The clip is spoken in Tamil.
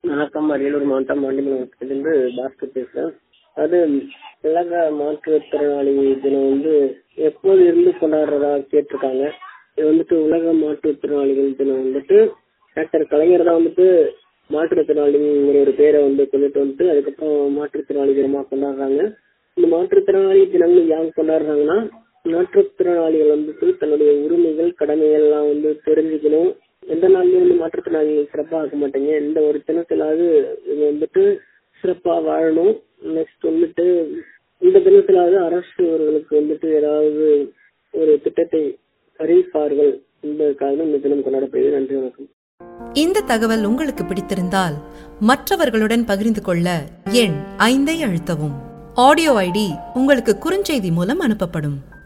வணக்கம் அரியலூர் மாவட்டம் மாண்டிமலத்திலிருந்து பாஸ்கர் பேசுறேன் அது உலக மாற்றுத்திறனாளி தினம் வந்து எப்போது இருந்து கொண்டாடுறதா கேட்டிருக்காங்க இது வந்துட்டு உலக மாற்றுத்திறனாளிகள் தினம் வந்துட்டு டாக்டர் கலைஞர் தான் வந்துட்டு மாற்றுத்திறனாளிங்கிற ஒரு பேரை வந்து கொண்டுட்டு வந்துட்டு அதுக்கப்புறம் மாற்றுத்திறனாளி தினமா கொண்டாடுறாங்க இந்த மாற்றுத்திறனாளி தினங்கள் யார் கொண்டாடுறாங்கன்னா மாற்றுத்திறனாளிகள் வந்துட்டு தன்னுடைய உரிமைகள் கடமைகள் எல்லாம் வந்து தெரிஞ்சுக்கணும் எந்த நாள்லயும் வந்து மாற்றுத்திறனாளிகள் சிறப்பா ஆக்க மாட்டீங்க எந்த ஒரு தினத்திலாவது இவங்க வந்துட்டு சிறப்பா வாழணும் நெக்ஸ்ட் வந்துட்டு இந்த தினத்திலாவது அரசு அவர்களுக்கு வந்துட்டு ஏதாவது ஒரு திட்டத்தை அறிவிப்பார்கள் என்பதற்காக இந்த தினம் கொண்டாடப்படுகிறது நன்றி வணக்கம் இந்த தகவல் உங்களுக்கு பிடித்திருந்தால் மற்றவர்களுடன் பகிர்ந்து கொள்ள எண் ஐந்தை அழுத்தவும் ஆடியோ ஐடி உங்களுக்கு குறுஞ்செய்தி மூலம் அனுப்பப்படும்